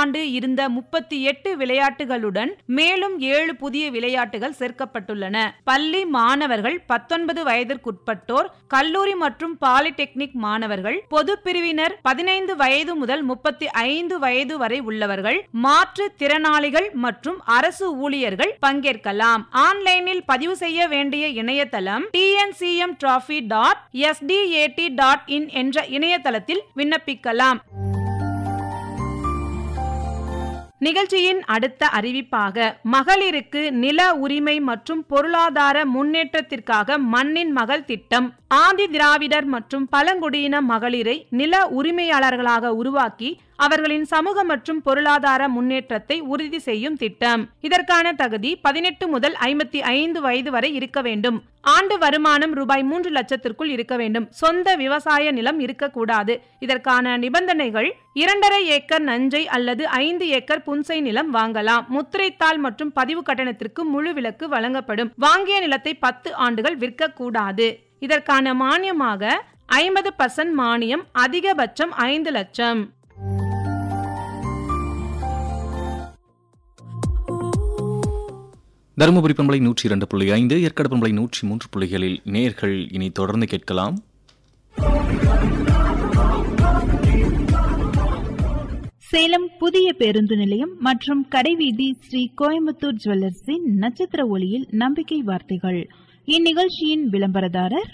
ஆண்டு இருந்த முப்பத்தி எட்டு விளையாட்டுகளுடன் மேலும் ஏழு புதிய விளையாட்டுகள் சேர்க்கப்பட்டுள்ளன பள்ளி மாணவர்கள் பத்தொன்பது வயதிற்குட்பட்டோர் கல்லூரி மற்றும் பாலிடெக்னிக் மாணவர்கள் பொது பிரிவினர் பதினைந்து வயது முதல் முப்பத்தி ஐந்து வயது வரை உள்ளவர்கள் மாற்றுத் திறனாளிகள் மற்றும் அரசு ஊழியர்கள் பங்கேற்கலாம் ஆன்லைனில் பதிவு செய்ய வேண்டிய இணையதளம் TNCM trophy dot SDAT dot in என்ற இணையதளத்தில் விண்ணப்பிக்கலாம் நிகழ்ச்சியின் அடுத்த அறிவிப்பாக மகளிருக்கு நில உரிமை மற்றும் பொருளாதார முன்னேற்றத்திற்காக மண்ணின் மகள் திட்டம் ஆதி திராவிடர் மற்றும் பழங்குடியின மகளிரை நில உரிமையாளர்களாக உருவாக்கி அவர்களின் சமூக மற்றும் பொருளாதார முன்னேற்றத்தை உறுதி செய்யும் திட்டம் இதற்கான தகுதி பதினெட்டு முதல் ஐம்பத்தி ஐந்து வயது வரை இருக்க வேண்டும் ஆண்டு வருமானம் ரூபாய் மூன்று லட்சத்திற்குள் இருக்க வேண்டும் சொந்த விவசாய நிலம் இருக்கக்கூடாது இதற்கான நிபந்தனைகள் இரண்டரை ஏக்கர் நஞ்சை அல்லது ஐந்து ஏக்கர் புன்சை நிலம் வாங்கலாம் முத்திரைத்தாள் மற்றும் பதிவு கட்டணத்திற்கு முழு விலக்கு வழங்கப்படும் வாங்கிய நிலத்தை பத்து ஆண்டுகள் விற்கக்கூடாது இதற்கான மானியமாக ஐம்பது பர்சன்ட் மானியம் அதிகபட்சம் ஐந்து லட்சம் தருமபுரி பண்பலை நூற்றி இரண்டு புள்ளி ஐந்து ஏற்காடு பண்பலை நூற்றி மூன்று புள்ளிகளில் நேர்கள் இனி தொடர்ந்து கேட்கலாம் சேலம் புதிய பேருந்து நிலையம் மற்றும் கடைவீதி ஸ்ரீ கோயம்புத்தூர் ஜுவல்லர்ஸின் நட்சத்திர ஒளியில் நம்பிக்கை வார்த்தைகள் இந்நிகழ்ச்சியின் விளம்பரதாரர்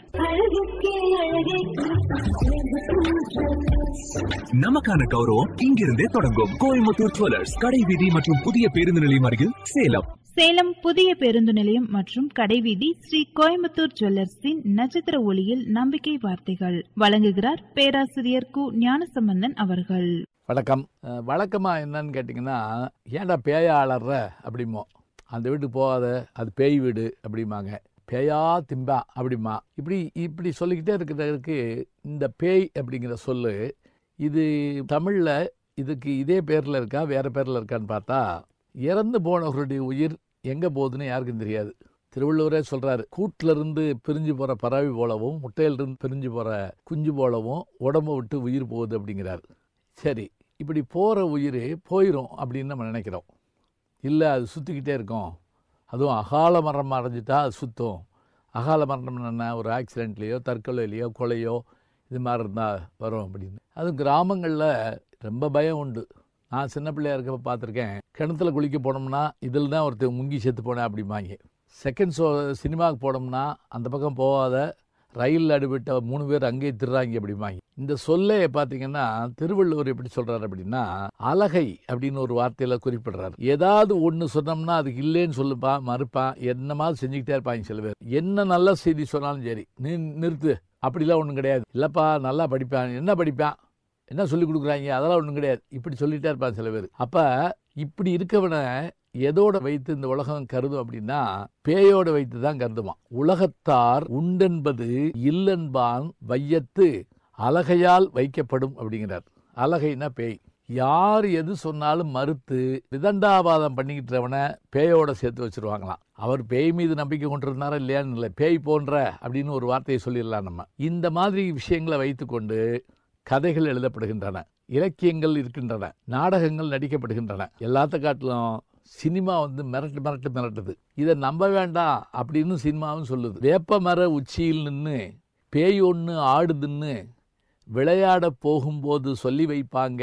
நமக்கான கௌரவம் இங்கிருந்தே தொடங்கும் கோயம்புத்தூர் ஜுவல்லர்ஸ் கடை வீதி மற்றும் புதிய பேருந்து நிலையம் அருகில் சேலம் சேலம் புதிய பேருந்து நிலையம் மற்றும் கடைவீதி ஸ்ரீ கோயம்புத்தூர் ஜுவல்லர்ஸின் நட்சத்திர ஒளியில் நம்பிக்கை வார்த்தைகள் வழங்குகிறார் பேராசிரியர் கு ஞானசம்பந்தன் அவர்கள் வணக்கம் அஹ், வழக்கமா என்னன்னு கேட்டிங்கன்னா ஏன்டா பேயா அலற அப்படிமோ அந்த வீட்டுக்கு போகாத அது பேய் வீடு அப்படிம்பாங்க பேயா திம்பா அப்படிமா இப்படி இப்படி சொல்லிக்கிட்டே இருக்கிறதுக்கு இந்த பேய் அப்படிங்கிற சொல்லு இது தமிழில் இதுக்கு இதே பேரில் இருக்கா வேறு பேரில் இருக்கான்னு பார்த்தா இறந்து போனவர்களுடைய உயிர் எங்கே போகுதுன்னு யாருக்கும் தெரியாது திருவள்ளுவரே சொல்றாரு கூட்டுல இருந்து பிரிஞ்சு போற பறவை போலவும் முட்டையிலிருந்து பிரிஞ்சு போற குஞ்சு போலவும் உடம்ப விட்டு உயிர் போகுது அப்படிங்கிறாரு சரி இப்படி போகிற உயிர் போயிடும் அப்படின்னு நம்ம நினைக்கிறோம் இல்லை அது சுற்றிக்கிட்டே இருக்கும் அதுவும் அகால மரணம் அடைஞ்சிட்டா அது சுற்றும் அகால மரணம் என்ன ஒரு ஆக்சிடெண்ட்லேயோ தற்கொலையிலையோ கொலையோ இது மாதிரி இருந்தால் வரும் அப்படின்னு அதுவும் கிராமங்களில் ரொம்ப பயம் உண்டு நான் சின்ன பிள்ளையா இருக்கப்ப பார்த்துருக்கேன் கிணத்துல குளிக்க போனோம்னா இதில் தான் ஒருத்தர் முங்கி செத்து போனேன் அப்படிம்பாங்க செகண்ட் ஷோ சினிமாவுக்கு போனோம்னா அந்த பக்கம் போகாத ரயிலில் அடிபட்ட மூணு பேர் அங்கேயே திருறாங்க அப்படிம்பாங்க இந்த சொல்லே பார்த்தீங்கன்னா திருவள்ளுவர் எப்படி சொல்றாரு அப்படின்னா அலகை அப்படின்னு ஒரு வார்த்தையில குறிப்பிடுறாரு ஏதாவது ஒன்று சொன்னோம்னா அதுக்கு இல்லைன்னு சொல்லுப்பான் மறுப்பான் என்னமாவது செஞ்சுக்கிட்டே இருப்பாங்க சில பேர் என்ன நல்ல செய்தி சொன்னாலும் சரி நீ நிறுத்து அப்படிலாம் ஒன்றும் கிடையாது இல்லைப்பா நல்லா படிப்பான் என்ன படிப்பான் என்ன சொல்லி கொடுக்குறாங்க அதெல்லாம் ஒன்றும் கிடையாது இப்படி சொல்லிட்டே இருப்பான் சில பேர் அப்போ இப்படி இருக்கவனை எதோட வைத்து இந்த உலகம் கருதும் அப்படின்னா பேயோட வைத்து தான் கருதுமா உலகத்தார் உண்டென்பது இல்லென்பான் வையத்து அலகையால் வைக்கப்படும் அப்படிங்கிறார் அலகைனா பேய் யார் எது சொன்னாலும் மறுத்து விதண்டாபாதம் பண்ணிக்கிட்டவனை பேயோட சேர்த்து வச்சிருவாங்களாம் அவர் பேய் மீது நம்பிக்கை கொண்டிருந்தாரா இல்லையான்னு இல்லை பேய் போன்ற அப்படின்னு ஒரு வார்த்தையை சொல்லிடலாம் நம்ம இந்த மாதிரி விஷயங்களை வைத்துக்கொண்டு கதைகள் எழுதப்படுகின்றன இலக்கியங்கள் இருக்கின்றன நாடகங்கள் நடிக்கப்படுகின்றன எல்லாத்த காட்டிலும் சினிமா வந்து மிரட்டு மிரட்டு மிரட்டுது இதை நம்ப வேண்டாம் அப்படின்னு சினிமாவும் சொல்லுது வேப்ப மர உச்சியில் நின்று பேய் ஒன்று ஆடுதுன்னு விளையாட போகும்போது சொல்லி வைப்பாங்க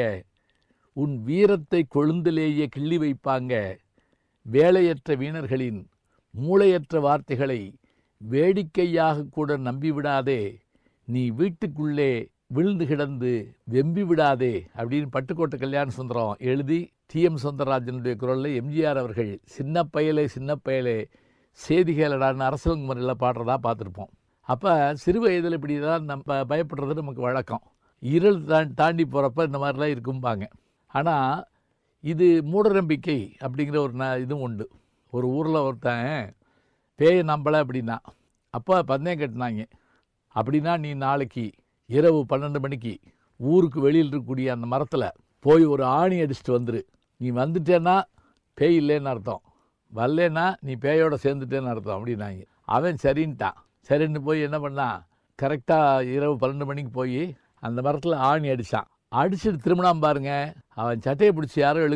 உன் வீரத்தை கொழுந்திலேயே கிள்ளி வைப்பாங்க வேலையற்ற வீணர்களின் மூளையற்ற வார்த்தைகளை வேடிக்கையாக கூட நம்பிவிடாதே நீ வீட்டுக்குள்ளே விழுந்து கிடந்து வெம்பி விடாதே அப்படின்னு பட்டுக்கோட்டை கல்யாண சுந்தரம் எழுதி டி எம் சௌந்தரராஜனுடைய குரலில் எம்ஜிஆர் அவர்கள் சின்ன பயலே சின்ன பயலே சேதிகளடான்னு அரசலங்கு முறையில் பாடுறதா பார்த்துருப்போம் அப்போ சிறு வயதில் இப்படி தான் நம்ம பயப்படுறது நமக்கு வழக்கம் இருள் தான் தாண்டி போகிறப்ப இந்த மாதிரிலாம் இருக்கும்பாங்க ஆனால் இது மூடநம்பிக்கை அப்படிங்கிற ஒரு ந இதுவும் உண்டு ஒரு ஊரில் ஒருத்தன் பேயை நம்பலை அப்படின்னா அப்போ பந்தயம் கட்டினாங்க அப்படின்னா நீ நாளைக்கு இரவு பன்னெண்டு மணிக்கு ஊருக்கு வெளியில் இருக்கக்கூடிய அந்த மரத்தில் போய் ஒரு ஆணி அடிச்சுட்டு வந்துரு நீ வந்துட்டேன்னா பேய் இல்லைன்னு அர்த்தம் வரலன்னா நீ பேயோட சேர்ந்துட்டேன்னு அர்த்தம் அப்படின்னாங்க அவன் சரின்ட்டான் சரின்னு போய் என்ன பண்ணான் கரெக்டாக இரவு பன்னெண்டு மணிக்கு போய் அந்த மரத்தில் ஆணி அடித்தான் அடிச்சுட்டு திரும்பினான் பாருங்க அவன் சட்டையை பிடிச்சி யாரோ இழு